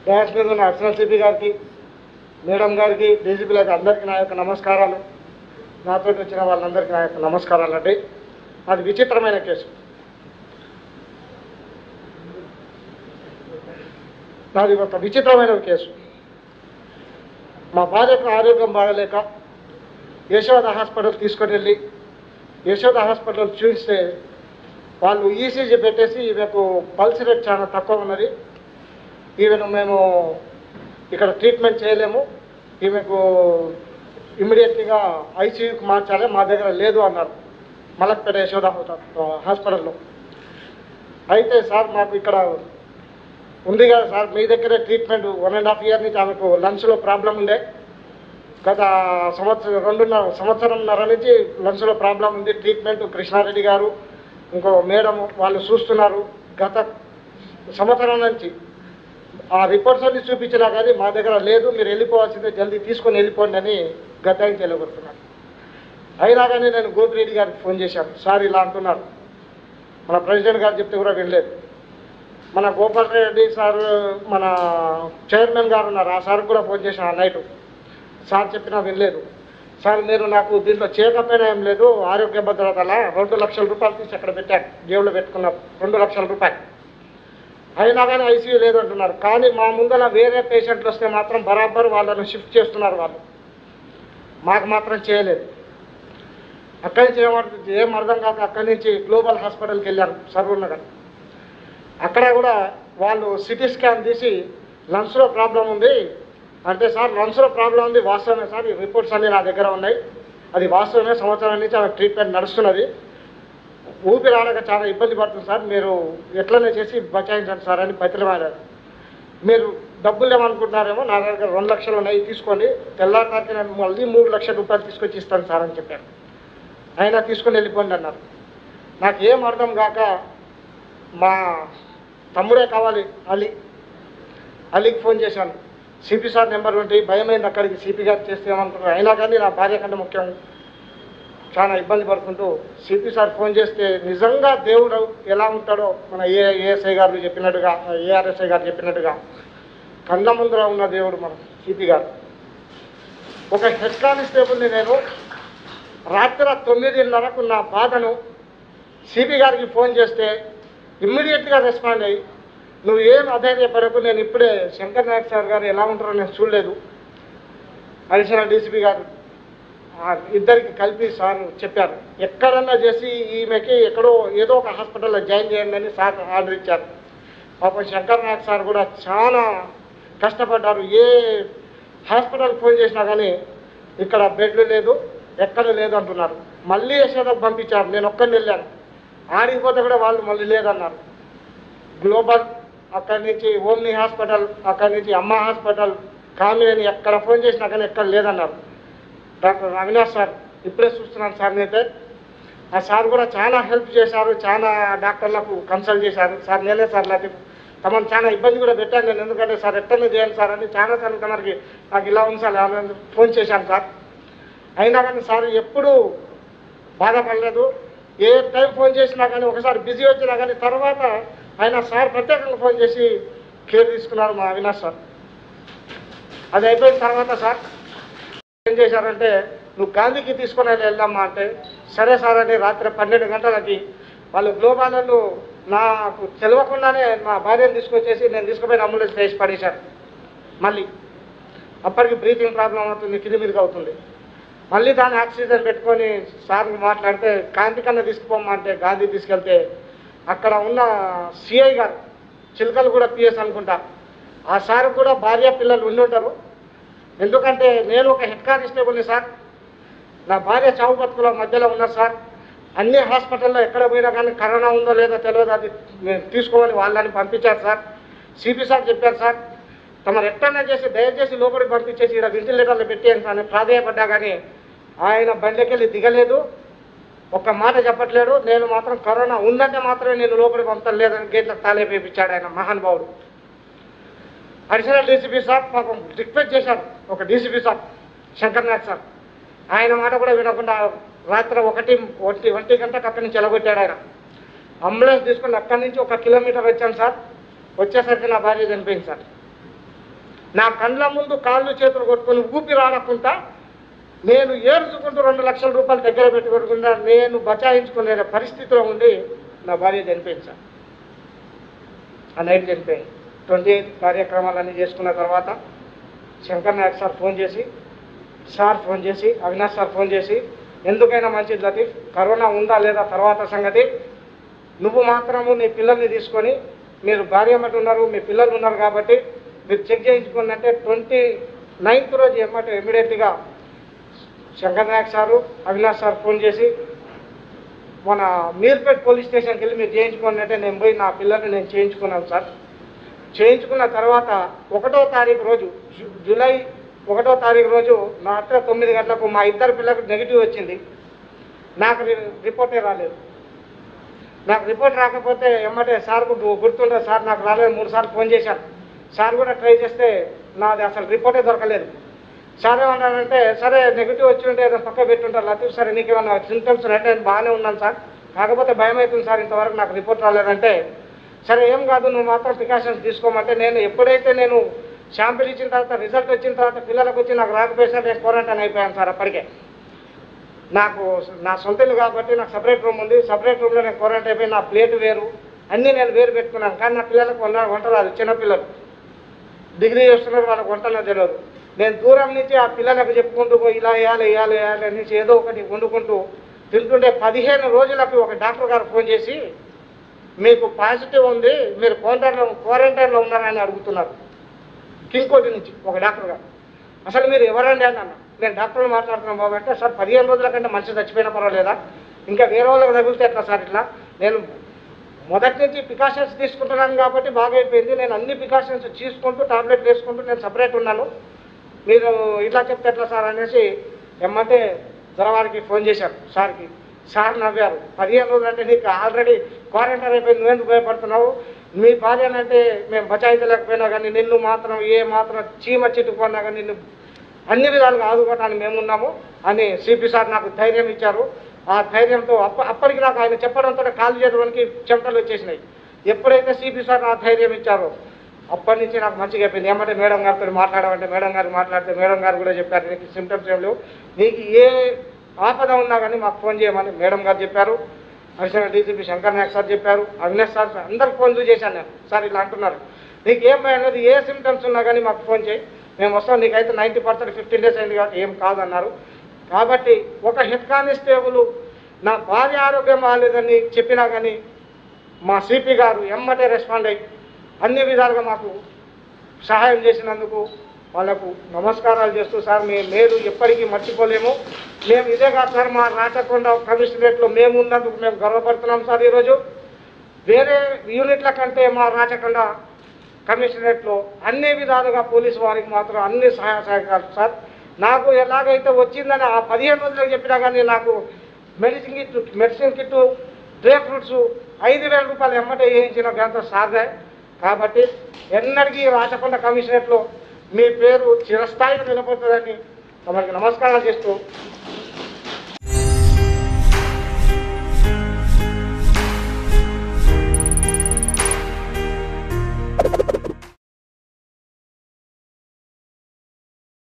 Dash మీద ఉన్న అర్చనల్ CP గారికి మేడం గారికి డీజీపీలకు అందరికీ నా యొక్క నమస్కారాలు నాతో వచ్చిన వాళ్ళందరికీ నా యొక్క నమస్కారాలు అండి అది విచిత్రమైన కేసు నాది ఒక విచిత్రమైన కేసు మా భార్యకు ఆరోగ్యం బాగలేక యశోద హాస్పిటల్ తీసుకొని వెళ్ళి యశోద హాస్పిటల్ చూస్తే వాళ్ళు ఈసీజీ పెట్టేసి ఈమెకు పల్స్ రేట్ చాలా తక్కువ ఉన్నది ఈమెను మేము ఇక్కడ ట్రీట్మెంట్ చేయలేము ఈమెకు ఇమ్మీడియట్గా ఐసీయూకి మార్చాలి మా దగ్గర లేదు అన్నారు మలక్పేట యశోద హాస్పిటల్లో అయితే సార్ మాకు ఇక్కడ ఉంది కదా సార్ మీ దగ్గరే treatment one and half year నుంచి ఆమెకు లంగ్స్లో ప్రాబ్లం ఉండే గత సంవత్సరం రెండున్నర సంవత్సరంన్నర నుంచి లంగ్స్లో ప్రాబ్లం ఉంది ట్రీట్మెంట్ కృష్ణారెడ్డి గారు ఇంకో మేడం వాళ్ళు చూస్తున్నారు గత సంవత్సరం నుంచి ఆ రిపోర్ట్స్ అన్ని చూపించినా కానీ మా దగ్గర లేదు మీరు వెళ్ళిపోవాల్సిందే జల్దీ తీసుకొని వెళ్ళిపోండి అని గద్దానికి తెలియబడుతున్నారు అయినా కానీ నేను గోపిరెడ్డి గారికి ఫోన్ చేశాను సార్ ఇలా అంటున్నారు మన ప్రెసిడెంట్ గారు చెప్తే కూడా వినలేదు మన గోపాల్ రెడ్డి సార్ మన చైర్మన్ గారు ఉన్నారు ఆ సార్ కూడా ఫోన్ చేశాను ఆ నైట్ సార్ చెప్పినా వినలేదు సార్ మీరు నాకు దీంట్లో చేయకపోయినా ఏం లేదు ఆరోగ్య భద్రతల రెండు లక్షల రూపాయలు తీసి అక్కడ పెట్టాను జేబులో పెట్టుకున్న రెండు లక్షల రూపాయలు అయినా కానీ ఐసీయూ లేదు అంటున్నారు కానీ మా ముందర వేరే పేషెంట్లు వస్తే మాత్రం బరాబర్ వాళ్ళను షిఫ్ట్ చేస్తున్నారు వాళ్ళు మాకు మాత్రం చేయలేదు అక్కడి నుంచి ఏమర్థం ఏం అర్థం కాక అక్కడి నుంచి గ్లోబల్ హాస్పిటల్కి వెళ్ళారు సర్వూర్ నగర్ అక్కడ కూడా వాళ్ళు సిటీ స్కాన్ తీసి లంగ్స్లో ప్రాబ్లం ఉంది అంటే సార్ లంగ్స్లో ప్రాబ్లం ఉంది వాస్తవమే సార్ ఈ రిపోర్ట్స్ అన్నీ నా దగ్గర ఉన్నాయి అది వాస్తవమే సంవత్సరం నుంచి ఆమె ట్రీట్మెంట్ నడుస్తున్నది ఊపిరి ఆడక చాలా ఇబ్బంది పడుతుంది సార్ మీరు ఎట్లనే చేసి బచాయించండి సార్ అని బతిలమాడారు మీరు డబ్బులు ఏమనుకుంటున్నారేమో నా దగ్గర రెండు లక్షలు ఉన్నాయి తీసుకోండి తెల్లారికి నేను మళ్ళీ మూడు లక్షల రూపాయలు తీసుకొచ్చి ఇస్తాను సార్ అని చెప్పారు అయినా తీసుకొని వెళ్ళిపోండి అన్నారు నాకు ఏం అర్థం కాక మా తమ్ముడే కావాలి అలీ అలీకి ఫోన్ చేశాను సిపి సార్ నెంబర్ ఉంటే భయమైంది అక్కడికి సిపి గారు చేస్తే ఏమనుకున్నారు అయినా కానీ నా భార్య కంటే ముఖ్యం చాలా ఇబ్బంది పడుతుంటూ సిపి సార్ ఫోన్ చేస్తే నిజంగా దేవుడు ఎలా ఉంటాడో మన ఏ ఏఎస్ఐ గారు చెప్పినట్టుగా ఏఆర్ఎస్ఐ గారు చెప్పినట్టుగా కళ్ళ ముందర ఉన్న దేవుడు మన సిపి గారు ఒక హెడ్ కానిస్టేబుల్ని నేను రాత్రి తొమ్మిదిన్నరకు నా బాధను సిపి గారికి ఫోన్ చేస్తే ఇమ్మీడియట్గా రెస్పాండ్ అయ్యి నువ్వు ఏం అధైర్యపడకు నేను ఇప్పుడే శంకర్ నాయక్ సార్ గారు ఎలా ఉంటారో నేను చూడలేదు అడిషనల్ డీసీపీ గారు ఆ ఇద్దరికి కలిపి సార్ చెప్పారు ఎక్కడన్నా చేసి ఈమెకి ఎక్కడో ఏదో ఒక హాస్పిటల్లో జాయిన్ చేయండి అని సార్ ఆర్డర్ ఇచ్చారు పాపం శంకర్ నాయక్ సార్ కూడా చాలా కష్టపడ్డారు ఏ హాస్పిటల్ ఫోన్ చేసినా కానీ ఇక్కడ బెడ్లు లేదు ఎక్కడ లేదు అంటున్నారు మళ్ళీ యశోదకు పంపించారు నేను ఒక్కరిని వెళ్ళాను ఆడికి పోతే కూడా వాళ్ళు మళ్ళీ లేదన్నారు గ్లోబల్ అక్కడి నుంచి ఓమ్ని హాస్పిటల్ అక్కడి నుంచి అమ్మ హాస్పిటల్ కామినేని ఎక్కడ ఫోన్ చేసినా కానీ ఎక్కడ లేదన్నారు డాక్టర్ అవినాష్ సార్ ఇప్పుడే చూస్తున్నాను సార్ నేనైతే ఆ సార్ కూడా చాలా హెల్ప్ చేశారు చాలా డాక్టర్లకు కన్సల్ట్ చేశారు సార్ నేనే సార్ లతీఫ్ తమను చాలా ఇబ్బంది కూడా పెట్టాను నేను ఎందుకంటే సార్ ఎట్లనే చేయండి సార్ అని చాలా సార్లు తమరికి నాకు ఇలా ఉంది సార్ అలా ఉంది. ఫోన్ చేశాను సార్ అయినా కానీ సార్ ఎప్పుడూ బాధపడలేదు ఏ టైం ఫోన్ చేసినా కానీ ఒకసారి బిజీ వచ్చినా కానీ తర్వాత ఆయన సార్ ప్రత్యేకంగా ఫోన్ చేసి కేర్ తీసుకున్నారు మా అవినాష్ సార్ అది అయిపోయిన తర్వాత సార్ ఏం చేశారంటే నువ్వు గాంధీకి తీసుకొని వెళ్ళి వెళ్దామా అంటే సరే సార్ అని రాత్రి పన్నెండు గంటలకి వాళ్ళు గ్లోబాలలో నాకు తెలియకుండానే మా భార్యను తీసుకొచ్చేసి నేను తీసుకుపోయిన అంబులెన్స్ వేసి పడేశారు మళ్ళీ అప్పటికి బ్రీతింగ్ ప్రాబ్లం అవుతుంది కింది మీదకి అవుతుంది మళ్ళీ దాన్ని ఆక్సిజన్ పెట్టుకొని సార్ మాట్లాడితే కాంతి కన్నా తీసుకుపోమంటే గాంధీ తీసుకెళ్తే అక్కడ ఉన్న సిఐ గారు చిలకలు కూడా పిఎస్ అనుకుంటా ఆ సార్ కూడా భార్య పిల్లలు ఉండి ఉంటారు ఎందుకంటే నేను ఒక హెడ్ కానిస్టేబుల్ని సార్ నా భార్య చావు బతుకుల మధ్యలో ఉన్నారు సార్ అన్ని హాస్పిటల్లో ఎక్కడ పోయినా కానీ కరోనా ఉందో లేదో తెలియదు అది మేము తీసుకోమని వాళ్ళని పంపించారు సార్ సిపి సార్ చెప్పారు సార్ తమరు ఎట్టన్నా చేసి దయచేసి లోపలికి పంపించేసి ఇక్కడ వెంటిలేటర్లు పెట్టేయండి సార్ అని ప్రాధాయపడ్డా కానీ ఆయన బండికెళ్ళి దిగలేదు ఒక్క మాట చెప్పట్లేడు నేను మాత్రం కరోనా ఉందంటే మాత్రమే నేను లోపలికి పంపలేదని గేట్లకు తాళే పేపించాడు ఆయన మహానుభావుడు అడిషనల్ డీసీపీ సార్ పాపం రిక్వెస్ట్ చేశారు ఒక DCP sir Shankar Nath sir ఆయన మాట కూడా వినకుండా రాత్రి ఒకటి ఒంటి ఒంటి గంటకు అక్కడి నుంచి ఎలగొట్టాడు ఆయన అంబులెన్స్ తీసుకుని అక్కడి నుంచి ఒక కిలోమీటర్ వచ్చాను సార్ వచ్చేసరికి నా భార్య చనిపోయింది సార్ నా కండ్ల ముందు కాళ్ళు చేతులు కొట్టుకొని ఊపిరి ఆడకుండా నేను ఏడ్చుకుంటూ రెండు లక్షల రూపాయలు దగ్గర పెట్టుకోకుండా నేను బచాయించుకునే పరిస్థితిలో ఉండి నా భార్య చనిపోయింది సార్ ఆ నైట్ చనిపోయింది ట్వంటీ ఎయిత్ కార్యక్రమాలన్నీ చేసుకున్న తర్వాత శంకర్ నాయక్ సార్ ఫోన్ చేసి సార్ ఫోన్ చేసి అవినాష్ సార్ ఫోన్ చేసి ఎందుకైనా మంచిది లతీఫ్ కరోనా ఉందా లేదా తర్వాత సంగతి నువ్వు మాత్రము నీ పిల్లల్ని తీసుకొని మీరు భార్య మటు ఉన్నారు మీ పిల్లలు ఉన్నారు కాబట్టి మీరు చెక్ చేయించుకోండి అంటే ట్వంటీ నైన్త్ రోజు ఎమ్మట ఇమీడియట్గా Shankar Nayak sir Avinash sir phone చేసి మన మీర్పేట్ పోలీస్ స్టేషన్కి వెళ్ళి మీరు చేయించుకోండి అంటే నేను పోయి నా పిల్లల్ని నేను చేయించుకున్నాను సార్ చేయించుకున్న తర్వాత ఒకటో తారీఖు రోజు జు- జూలై ఒకటో తారీఖు రోజు రాత్రి తొమ్మిది గంటలకు మా ఇద్దరు పిల్లలకు నెగిటివ్ వచ్చింది నాకు రి- రిపోర్టే రాలేదు నాకు రిపోర్ట్ రాకపోతే ఎమ్మటే సార్కు గు- గుర్తుండే సార్ నాకు రాలేదు మూడు సార్లు ఫోన్ చేశాను సార్ కూడా ట్రై చేస్తే నాది అసలు రిపోర్టే దొరకలేదు సార్ ఏమన్నాడంటే సరే నెగిటివ్ వచ్చి ఉంటే ఏదో పక్క పెట్టుంటారు లతీఫ్ సరే నీకు ఏమన్నా సింటమ్స్ అంటే నేను బాగానే ఉన్నాను సార్ కాకపోతే భయం అవుతుంది సార్ ఇంతవరకు నాకు రిపోర్ట్ రాలేదంటే సరే ఏం కాదు నువ్వు మాత్రం ప్రికాషన్స్ తీసుకోమంటే నేను ఎప్పుడైతే నేను శాంపిల్ ఇచ్చిన తర్వాత రిజల్ట్ వచ్చిన తర్వాత పిల్లలకు వచ్చి నాకు రాకపోయినా నేను క్వారంటైన్ అయిపోయాను సార్ అప్పటికే నాకు నా సొంత ఇల్లు కాబట్టి నాకు సపరేట్ రూమ్ ఉంది సపరేట్ రూమ్లో నేను క్వారంటైన్ అయిపోయి నా ప్లేట్ వేరు అన్నీ నేను వేరు పెట్టుకున్నాను కానీ నా పిల్లలకు వంట వంట రాదు చిన్న పిల్లలు డిగ్రీ చేస్తున్నారు వాళ్ళకి వంటలో తెలియదు నేను దూరం నుంచి ఆ పిల్లలకు చెప్పుకుంటూ పోయి ఇలా వేయాలి వేయాలి వేయాలి అనేసి ఏదో ఒకటి వండుకుంటూ తింటుంటే పదిహేను రోజులకు ఒక డాక్టర్ గారు ఫోన్ చేసి మీకు పాజిటివ్ ఉంది మీరు క్వారంటైన్లో క్వారంటైన్లో ఉన్నారని అడుగుతున్నారు కింగ్కోటి నుంచి ఒక డాక్టర్ గారు అసలు మీరు ఎవరండి అని అన్న నేను డాక్టర్ని మాట్లాడుతున్నాను బాబు అంటే సార్ పదిహేను రోజుల కంటే మనిషి చచ్చిపోయినా పర్వాలేదా ఇంకా వేరే వాళ్ళకి తగిలితే ఎట్లా సార్ ఇట్లా నేను మొదటి నుంచి ప్రికాషన్స్ తీసుకుంటున్నాను కాబట్టి బాగా అయిపోయింది నేను అన్ని ప్రికాషన్స్ తీసుకుంటూ టాబ్లెట్ వేసుకుంటూ నేను సపరేట్ ఉన్నాను మీరు ఇట్లా చెప్తే ఎట్లా సార్ అనేసి ఎమ్మంటే జరవారికి ఫోన్ చేశారు సార్కి సార్ నవ్వారు పదిహేను రోజులు అంటే నీకు ఆల్రెడీ క్వారంటైన్ అయిపోయి నువ్వెందుకు భయపడుతున్నావు మీ భార్యనంటే మేము బచాయించలేకపోయినా కానీ నిన్ను మాత్రం ఏ మాత్రం చీమ చిట్టుకున్నా కానీ నిన్ను అన్ని విధాలుగా ఆదుకోవడానికి మేమున్నాము అని సిపి సార్ నాకు ధైర్యం ఇచ్చారు ఆ ధైర్యంతో అప్ప అప్పటికి నాకు ఆయన చెప్పడంతో కాలు చేతులకి చెమటలు వచ్చేసినాయి ఎప్పుడైతే సిపి సార్ నాకు ధైర్యం ఇచ్చారో అప్పటి నుంచి నాకు మంచిగా అయిపోయింది ఏమంటే మేడం గారితో మాట్లాడమంటే మేడం గారు మాట్లాడితే మేడం గారు కూడా చెప్పారు నీకు సిమ్టమ్స్ ఏం లేవు నీకు ఏ ఆపద ఉన్నా కానీ మాకు ఫోన్ చేయమని మేడం గారు చెప్పారు additional DGP Shankar Nayak sir చెప్పారు అవినాష్ సార్ అందరికి ఫోన్ చేశాను నేను సార్ ఇలా అంటున్నారు నీకు ఏం భయం లేదు ఏ సిమ్టమ్స్ ఉన్నా కానీ మాకు ఫోన్ చేయి మేము వస్తాం నీకైతే నైంటీ పర్సెంట్ ఫిఫ్టీన్ డేస్ అయింది కాబట్టి ఏం కాదన్నారు కాబట్టి ఒక హెడ్ కానిస్టేబుల్ నా భార్య ఆరోగ్యం బాగాలేదని చెప్పినా కానీ మా సిపి గారు ఎమ్మటే రెస్పాండ్ అయ్యి అన్ని విధాలుగా మాకు సహాయం చేసినందుకు వాళ్ళకు నమస్కారాలు చేస్తూ సార్ మేము మీరు ఎప్పటికీ మర్చిపోలేము మేము ఇదే కాదు సార్ మా రాచకొండ కమిషనరేట్లో మేము ఉన్నందుకు మేము గర్వపడుతున్నాం సార్ ఈరోజు వేరే యూనిట్ల కంటే మా రాచకొండ కమిషనరేట్లో అన్ని విధాలుగా పోలీసు వారికి మాత్రం అన్ని సహాయ సహకారాలు సార్ నాకు ఎలాగైతే వచ్చిందని ఆ పదిహేను రోజులకు చెప్పినా కానీ నాకు medicine kit medicine kit dry fruits ఐదు వేల రూపాయలు ఎమ్మటే వేయించిన ఘనత సార్దే కాబట్టి ఎన్నటికీ రాచకొండ కమిషనరేట్లో మీ పేరు చిరస్థాయిగా నిలబడుతుందని తమకి నమస్కారాలు చేస్తూ